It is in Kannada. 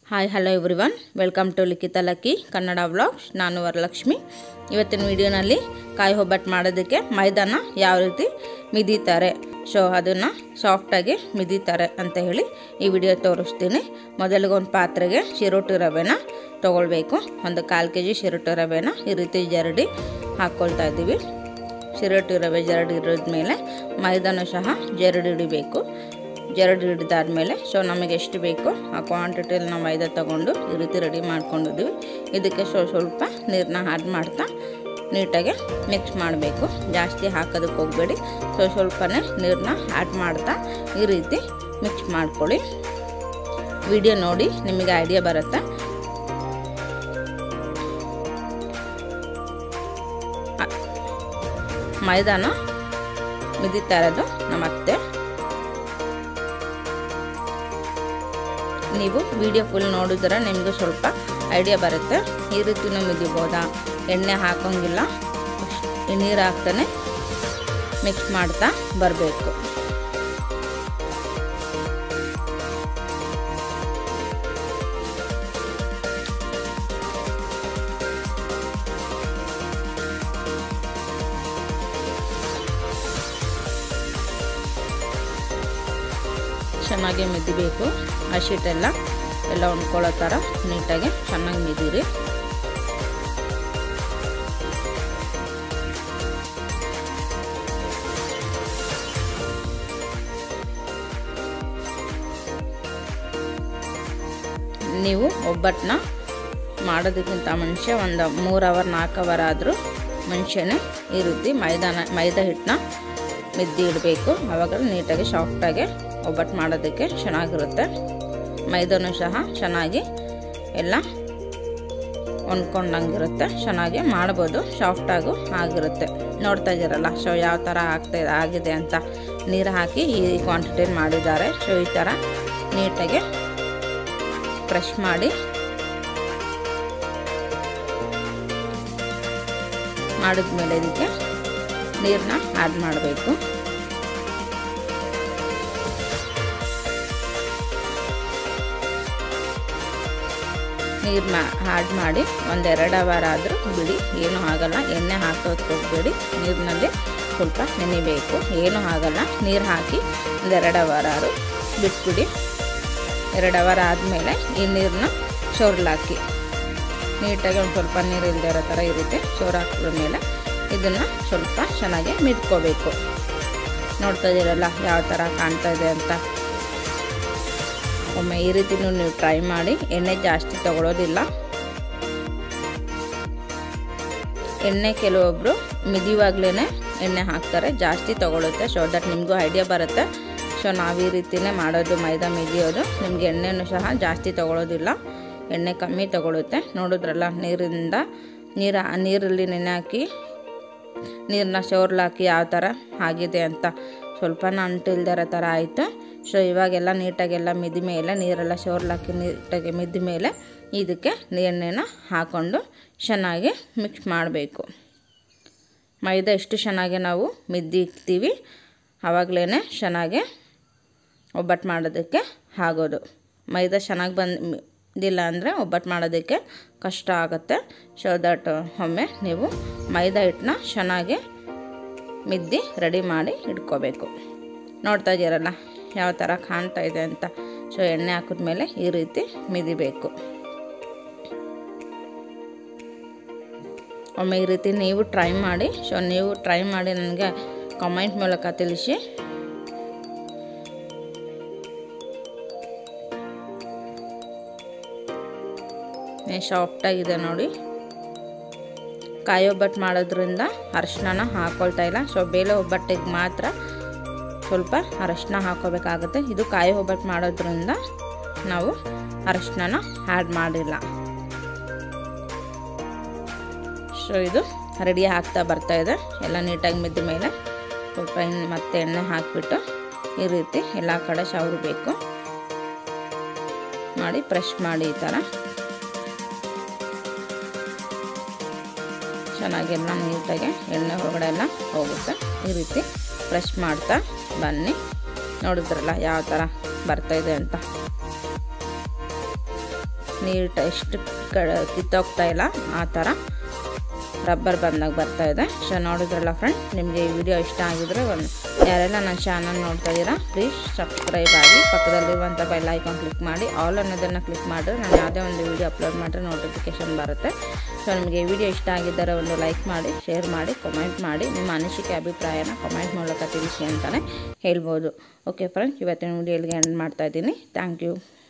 hi hello everyone welcome to Likhita lucky Kannada vlogs ನಾನು ವರಲಕ್ಷ್ಮಿ ಇವತ್ತಿನ ವಿಡಿಯೋನಲ್ಲಿ ಕಾಯಿ ಒಬ್ಬಟ್ಟು ಮಾಡೋದಕ್ಕೆ ಮೈದಾನ ಯಾವ ರೀತಿ ಮಿದೀತಾರೆ ಸೊ ಅದನ್ನು ಸಾಫ್ಟಾಗಿ ಮಿದೀತಾರೆ ಅಂತ ಹೇಳಿ ಈ ವಿಡಿಯೋ ತೋರಿಸ್ತೀನಿ ಮೊದಲಿಗೆ ಒಂದು ಪಾತ್ರೆಗೆ ಚಿರೋಟಿ ರವೆನ ತೊಗೊಳ್ಬೇಕು ಒಂದು ಕಾಲು ಕೆ ಜಿ ಚಿರೋಟಿ ರವೆನ ಈ ರೀತಿ ಜರಡಿ ಹಾಕ್ಕೊಳ್ತಾ ಇದ್ದೀವಿ ಚಿರೋಟಿ ರವೆ ಜರಡಿ ಇರೋದ್ಮೇಲೆ ಮೈದಾನ ಸಹ ಜರಡಿ ಹಿಡಿಬೇಕು ಜರಡಿ ಹಿಡಿದಾದ್ಮೇಲೆ ಸೊ ನಮಗೆ ಎಷ್ಟು ಬೇಕೋ ಆ ಕ್ವಾಂಟಿಟಿಯಲ್ಲಿ ನಾವು ಮೈದಾ ತೊಗೊಂಡು ಈ ರೀತಿ ರೆಡಿ ಮಾಡ್ಕೊಂಡಿದ್ದೀವಿ ಇದಕ್ಕೆ ಸೊ ಸ್ವಲ್ಪ ನೀರನ್ನ ಆ್ಯಡ್ ಮಾಡ್ತಾ ನೀಟಾಗಿ ಮಿಕ್ಸ್ ಮಾಡಬೇಕು ಜಾಸ್ತಿ ಹಾಕೋದಕ್ಕೆ ಹೋಗಬೇಡಿ ಸೊ ಸ್ವಲ್ಪನೇ ನೀರನ್ನ ಆ್ಯಡ್ ಮಾಡ್ತಾ ಈ ರೀತಿ ಮಿಕ್ಸ್ ಮಾಡ್ಕೊಳ್ಳಿ ವಿಡಿಯೋ ನೋಡಿ ನಿಮಗೆ ಐಡಿಯಾ ಬರುತ್ತೆ ಮೈದಾನ ಮಿದಿತಾ ಇರೋದು ನಮ್ಮ ಅತ್ತೆ ನೀವು ವಿಡಿಯೋ ಫುಲ್ ನೋಡಿದ್ರೆ ನಿಮಗೂ ಸ್ವಲ್ಪ ಐಡಿಯಾ ಬರುತ್ತೆ ಈ ರೀತಿನೂ ಮಿದಿಬೋದಾ ಎಣ್ಣೆ ಹಾಕೋಂಗಿಲ್ಲ ನೀರು ಹಾಕ್ತಾನೆ ಮಿಕ್ಸ್ ಮಾಡ್ತಾ ಬರಬೇಕು ಚೆನ್ನಾಗಿ ಮಿದಿಬೇಕು ಆ ಶೀಟೆಲ್ಲ ಎಲ್ಲ ಹೊಂದ್ಕೊಳ್ಳೋ ಥರ ನೀಟಾಗಿ ಚೆನ್ನಾಗಿ ಮಿದಿರಿ ನೀವು ಒಬ್ಬಟ್ಟನ್ನ ಮಾಡೋದಕ್ಕಿಂತ ಮುಂಚೆ ಒಂದು ಮೂರು ಅವರ್ ನಾಲ್ಕು ಅವರ್ ಆದರೂ ಮುಂಚೆನೇ ಈ ರೀತಿ ಮೈದಾನ ಮೈದಾ ಹಿಟ್ಟನ್ನ ಮಿದ್ದಿ ಇಡಬೇಕು ಆವಾಗ ನೀಟಾಗಿ ಸಾಫ್ಟಾಗಿ ಒಬ್ಬಟ್ಟು ಮಾಡೋದಕ್ಕೆ ಚೆನ್ನಾಗಿರುತ್ತೆ ಮೈದಾನು ಸಹ ಚೆನ್ನಾಗಿ ಎಲ್ಲ ಹೊಂದ್ಕೊಂಡಂಗಿರುತ್ತೆ ಚೆನ್ನಾಗಿ ಮಾಡ್ಬೋದು ಸಾಫ್ಟಾಗೂ ಆಗಿರುತ್ತೆ ನೋಡ್ತಾ ಇದ್ದೀರಲ್ಲ ಸೊ ಯಾವ ಥರ ಆಗ್ತಾ ಆಗಿದೆ ಅಂತ ನೀರು ಹಾಕಿ ಈ ಕ್ವಾಂಟಿಟಿಲಿ ಮಾಡಿದ್ದಾರೆ ಸೊ ಈ ಥರ ನೀಟಾಗಿ ಕ್ರಷ್ ಮಾಡಿ ಮಾಡಿದ್ಮೇಲೆ ಇದಕ್ಕೆ ನೀರನ್ನ ಆ್ಯಡ್ ಮಾಡಬೇಕು ನೀರನ್ನ ಆ್ಯಡ್ ಮಾಡಿ ಒಂದೆರಡು ಅವರ್ ಆದರೂ ಬಿಡಿ ಏನೂ ಆಗಲ್ಲ ಎಣ್ಣೆ ಹಾಕೋದು ಹೋಗಬೇಡಿ ನೀರಿನಲ್ಲಿ ಸ್ವಲ್ಪ ನೆನೆಬೇಕು ಏನೂ ಆಗಲ್ಲ ನೀರು ಹಾಕಿ ಒಂದೆರಡು ಅವರ್ ಆರು ಬಿಟ್ಬಿಡಿ ಎರಡು ಅವರ್ ಆದಮೇಲೆ ಈ ನೀರನ್ನ ಶೋರ್ಲಾಕಿ ನೀಟಾಗಿ ಒಂದು ಸ್ವಲ್ಪ ನೀರು ಇಲ್ಲದೆ ಇರೋ ಥರ ಇರುತ್ತೆ ಶೋರ್ ಹಾಕಿದ ಮೇಲೆ ಇದನ್ನು ಸ್ವಲ್ಪ ಚೆನ್ನಾಗಿ ಮಿದ್ಕೋಬೇಕು ನೋಡ್ತಾ ಇದ್ದೀರಲ್ಲ ಯಾವ ಥರ ಕಾಣ್ತಾ ಇದೆ ಅಂತ ಒಮ್ಮೆ ಈ ರೀತಿನೂ ನೀವು ಟ್ರೈ ಮಾಡಿ ಎಣ್ಣೆ ಜಾಸ್ತಿ ತಗೊಳ್ಳೋದಿಲ್ಲ ಎಣ್ಣೆ ಕೆಲವೊಬ್ಬರು ಮಿದಿವಾಗ್ಲೇ ಎಣ್ಣೆ ಹಾಕ್ತಾರೆ ಜಾಸ್ತಿ ತಗೊಳುತ್ತೆ ಸೊ ದಟ್ ನಿಮಗೂ ಐಡಿಯಾ ಬರುತ್ತೆ ಸೊ ನಾವು ಈ ರೀತಿಯೇ ಮಾಡೋದು ಮೈದಾ ಮಿದಿಯೋದು ನಿಮಗೆ ಎಣ್ಣೆನೂ ಸಹ ಜಾಸ್ತಿ ತಗೊಳ್ಳೋದಿಲ್ಲ ಎಣ್ಣೆ ಕಮ್ಮಿ ತಗೊಳುತ್ತೆ ನೋಡಿದ್ರಲ್ಲ ನೀರಿಂದ ನೀರು ನೀರಲ್ಲಿ ನೆನೆ ಹಾಕಿ ನೀರನ್ನ ಶೋರ್ಲಾಕಿ ಯಾವ ಥರ ಆಗಿದೆ ಅಂತ ಸ್ವಲ್ಪನ ಅಂಟಿಲ್ದಿರೋ ಥರ ಆಯಿತು ಸೊ ಇವಾಗೆಲ್ಲ ನೀಟಾಗೆಲ್ಲ ಮಿದ್ದ ಮೇಲೆ ನೀರೆಲ್ಲ ಶೋರ್ಲಾಕಿ ನೀಟಾಗಿ ಮಿದ್ದ ಮೇಲೆ ಇದಕ್ಕೆ ಎಣ್ಣೆನ ಹಾಕ್ಕೊಂಡು ಚೆನ್ನಾಗಿ ಮಿಕ್ಸ್ ಮಾಡಬೇಕು ಮೈದಾ ಎಷ್ಟು ಚೆನ್ನಾಗಿ ನಾವು ಮಿದ್ದಿ ಇಕ್ತೀವಿ ಆವಾಗಲೇ ಚೆನ್ನಾಗಿ ಒಬ್ಬಟ್ಟು ಮಾಡೋದಕ್ಕೆ ಆಗೋದು ಮೈದಾ ಚೆನ್ನಾಗಿ ಬಂದಿಲ್ಲ ಅಂದರೆ ಒಬ್ಬಟ್ಟು ಮಾಡೋದಕ್ಕೆ ಕಷ್ಟ ಆಗುತ್ತೆ ಸೊ ದಟ್ ಒಮ್ಮೆ ನೀವು ಮೈದಾ ಹಿಟ್ಟನ್ನ ಚೆನ್ನಾಗಿ ಮಿದ್ದಿ ರೆಡಿ ಮಾಡಿ ಇಟ್ಕೋಬೇಕು ನೋಡ್ತಾ ಇದ್ದೀರಲ್ಲ ಯಾವ ಥರ ಕಾಣ್ತಾ ಇದೆ ಅಂತ ಸೊ ಎಣ್ಣೆ ಹಾಕಿದ್ಮೇಲೆ ಈ ರೀತಿ ಮಿದಿಬೇಕು ಒಮ್ಮೆ ಈ ರೀತಿ ನೀವು ಟ್ರೈ ಮಾಡಿ ಸೊ ನೀವು ಟ್ರೈ ಮಾಡಿ ನನಗೆ ಕಮೆಂಟ್ ಮೂಲಕ ತಿಳಿಸಿ ಸಾಫ್ಟಾಗಿದೆ ನೋಡಿ ಕಾಯಿ ಒಬ್ಬಟ್ಟು ಮಾಡೋದ್ರಿಂದ ಅರಶಿನ ಹಾಕ್ಕೊಳ್ತಾ ಇಲ್ಲ ಸೊ ಬೇಳೆ ಒಬ್ಬಟ್ಟಿಗೆ ಮಾತ್ರ ಸ್ವಲ್ಪ ಅರಶಿನ ಹಾಕೋಬೇಕಾಗುತ್ತೆ ಇದು ಕಾಯಿ ಒಬ್ಬಟ್ಟು ಮಾಡೋದ್ರಿಂದ ನಾವು ಅರಶಿನ ಆ್ಯಡ್ ಮಾಡಿಲ್ಲ ಸೊ ಇದು ರೆಡಿ ಆಗ್ತಾ ಬರ್ತಾ ಇದೆ ಎಲ್ಲ ನೀಟಾಗಿ ಮಿದ್ದ ಮೇಲೆ ಸ್ವಲ್ಪ ಇನ್ನು ಮತ್ತೆ ಎಣ್ಣೆ ಹಾಕಿಬಿಟ್ಟು ಈ ರೀತಿ ಎಲ್ಲ ಕಡೆ ಸವರಬೇಕು ಮಾಡಿ ಪ್ರೆಶ್ ಮಾಡಿ ಈ ಥರ ಚೆನ್ನಾಗೆಲ್ಲ ನೀಟಾಗಿ ಎಣ್ಣೆ ಹೊರಗಡೆ ಎಲ್ಲ ಹೋಗುತ್ತೆ ಈ ರೀತಿ ಪ್ರೆಶ್ ಮಾಡ್ತಾ ಬನ್ನಿ ನೋಡಿದ್ರಲ್ಲ ಯಾವ ಥರ ಬರ್ತಾಯಿದೆ ಅಂತ ನೀರು ಎಷ್ಟು ಕ ಕಿತ್ತೋಗ್ತಾ ಇಲ್ಲ ಆ ಥರ ರಬ್ಬರ್ ಬಂದಾಗ ಬರ್ತಾ ಇದೆ ಸೊ ನೋಡಿದ್ರಲ್ಲ ಫ್ರೆಂಡ್ ನಿಮಗೆ ಈ ವಿಡಿಯೋ ಇಷ್ಟ ಆಗಿದ್ರೆ ಒಂದು ಯಾರೆಲ್ಲ ನನ್ನ ಚಾನಲ್ ನೋಡ್ತಾ ಇದ್ದೀರಾ ಪ್ಲೀಸ್ ಸಬ್ಸ್ಕ್ರೈಬ್ ಆಗಿ ಪಕ್ಕದಲ್ಲಿರುವಂಥ ಬೆಲ್ ಐಕಾನ್ ಕ್ಲಿಕ್ ಮಾಡಿ ಆಲ್ ಅನ್ನೋದನ್ನು ಕ್ಲಿಕ್ ಮಾಡಿದ್ರೆ ನಾನು ಯಾವುದೇ ಒಂದು ವಿಡಿಯೋ ಅಪ್ಲೋಡ್ ಮಾಡಿದ್ರೆ ನೋಟಿಫಿಕೇಷನ್ ಬರುತ್ತೆ ಸೊ ನಿಮಗೆ ಈ ವಿಡಿಯೋ ಇಷ್ಟ ಆಗಿದ್ದರೆ ಒಂದು ಲೈಕ್ ಮಾಡಿ ಶೇರ್ ಮಾಡಿ ಕಮೆಂಟ್ ಮಾಡಿ ನಿಮ್ಮ ಅನಿಸಿಕೆ ಅಭಿಪ್ರಾಯನ ಕಮೆಂಟ್ ಮೂಲಕ ತಿಳಿಸಿ ಅಂತಲೇ ಹೇಳ್ಬೋದು ಓಕೆ ಫ್ರೆಂಡ್ಸ್ ಇವತ್ತಿನ ವಿಡಿಯೋ ಇಲ್ಲಿಗೆ ಎಂಡ್ ಮಾಡ್ತಾ ಇದ್ದೀನಿ ಥ್ಯಾಂಕ್ ಯು